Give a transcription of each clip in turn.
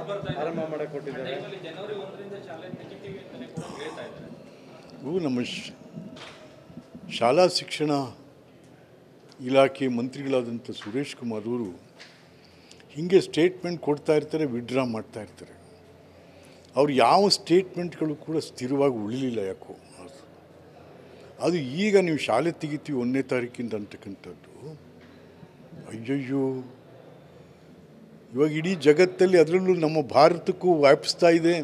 ಆರಂಭ ಮಾಡಕ್ಕೆ ಕೊಟ್ಟಿದ್ದಾರೆ ಜನವರಿ ಒಂದರಿಂದ ಶಾಲೆ ತೆಗಿತೀವಿ ಅಂತಲೇ ಕೂಡ ಹೇಳ್ತಾ ಇದ್ದಾರೆ ಇವು ನಮ್ಮ ಶ್- ಶಾಲಾ ಶಿಕ್ಷಣ ಇಲಾಖೆ ಮಂತ್ರಿಗಳಾದಂಥ ಸುರೇಶ್ ಕುಮಾರ್ ಅವರು ಹೀಗೆ ಸ್ಟೇಟ್ಮೆಂಟ್ ಕೊಡ್ತಾ ಇರ್ತಾರೆ ವಿಡ್ರಾ ಮಾಡ್ತಾ ಇರ್ತಾರೆ ಅವ್ರು ಯಾವ ಸ್ಟೇಟ್ಮೆಂಟ್ಗಳು ಕೂಡ ಸ್ಥಿರವಾಗಿ ಉಳಿಲಿಲ್ಲ ಯಾಕೋ ಅದು ಅದು ಈಗ ನೀವು ಶಾಲೆ ತೆಗಿತೀವಿ ಒಂದನೇ ತಾರೀಕಿಂದ ಅಂತಕ್ಕಂಥದ್ದು ಅಯ್ಯಯ್ಯೋ ಇವಾಗ ಇಡೀ ಜಗತ್ತಲ್ಲಿ ಅದರಲ್ಲೂ ನಮ್ಮ ಭಾರತಕ್ಕೂ ವ್ಯಾಪಿಸ್ತಾ ಇದೆ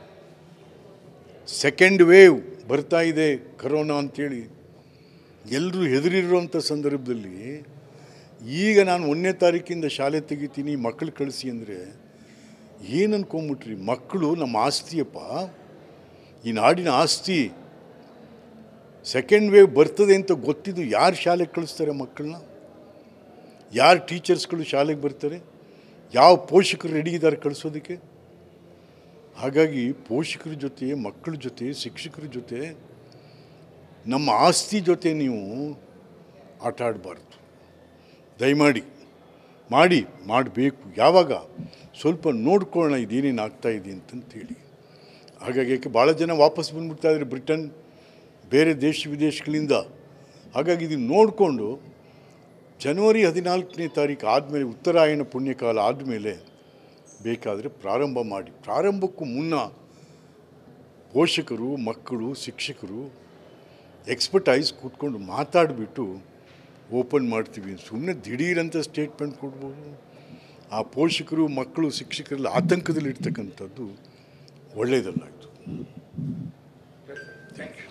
ಸೆಕೆಂಡ್ ವೇವ್ ಬರ್ತಾ ಇದೆ ಕರೋನಾ ಅಂಥೇಳಿ ಎಲ್ಲರೂ ಹೆದರಿರುವಂಥ ಸಂದರ್ಭದಲ್ಲಿ ಈಗ ನಾನು ಒಂದನೇ ತಾರೀಕಿಂದ ಶಾಲೆ ತೆಗಿತೀನಿ ಮಕ್ಕಳು ಕಳಿಸಿ ಅಂದರೆ ಏನು ಅನ್ಕೊಂಬಿಟ್ರಿ ಮಕ್ಕಳು ನಮ್ಮ ಆಸ್ತಿಯಪ್ಪ ಈ ನಾಡಿನ ಆಸ್ತಿ ಸೆಕೆಂಡ್ ವೇವ್ ಬರ್ತದೆ ಅಂತ ಗೊತ್ತಿದ್ದು ಯಾರು ಶಾಲೆಗೆ ಕಳಿಸ್ತಾರೆ ಮಕ್ಕಳನ್ನ ಯಾರು ಟೀಚರ್ಸ್ಗಳು ಶಾಲೆಗೆ ಬರ್ತಾರೆ ಯಾವ ಪೋಷಕರು ರೆಡಿ ಇದ್ದಾರೆ ಕಳಿಸೋದಕ್ಕೆ ಹಾಗಾಗಿ ಪೋಷಕರ ಜೊತೆ ಮಕ್ಕಳ ಜೊತೆ ಶಿಕ್ಷಕರ ಜೊತೆ ನಮ್ಮ ಆಸ್ತಿ ಜೊತೆ ನೀವು ಆಟ ಆಡಬಾರ್ದು ದಯಮಾಡಿ ಮಾಡಿ ಮಾಡಬೇಕು ಯಾವಾಗ ಸ್ವಲ್ಪ ನೋಡ್ಕೊಳ್ಳೋಣ ಇದೇನೇನು ಆಗ್ತಾ ಇದೆ ಅಂತಂತೇಳಿ ಹಾಗಾಗಿ ಯಾಕೆ ಭಾಳ ಜನ ವಾಪಸ್ ಬಂದ್ಬಿಡ್ತಾ ಇದ್ದಾರೆ ಬ್ರಿಟನ್ ಬೇರೆ ದೇಶ ವಿದೇಶಗಳಿಂದ ಹಾಗಾಗಿ ಇದನ್ನು ನೋಡಿಕೊಂಡು ಜನವರಿ ಹದಿನಾಲ್ಕನೇ ತಾರೀಕು ಆದಮೇಲೆ ಉತ್ತರಾಯಣ ಪುಣ್ಯಕಾಲ ಆದಮೇಲೆ ಬೇಕಾದರೆ ಪ್ರಾರಂಭ ಮಾಡಿ ಪ್ರಾರಂಭಕ್ಕೂ ಮುನ್ನ ಪೋಷಕರು ಮಕ್ಕಳು ಶಿಕ್ಷಕರು ಎಕ್ಸ್ಪರ್ಟೈಸ್ ಕೂತ್ಕೊಂಡು ಮಾತಾಡಿಬಿಟ್ಟು ಓಪನ್ ಮಾಡ್ತೀವಿ ಸುಮ್ಮನೆ ದಿಢೀರಂತ ಸ್ಟೇಟ್ಮೆಂಟ್ ಕೊಡ್ಬೋದು ಆ ಪೋಷಕರು ಮಕ್ಕಳು ಶಿಕ್ಷಕರೆಲ್ಲ ಆತಂಕದಲ್ಲಿ ಇರ್ತಕ್ಕಂಥದ್ದು ಒಳ್ಳೆಯದಲ್ಲ ಇದು ಥ್ಯಾಂಕ್ ಯು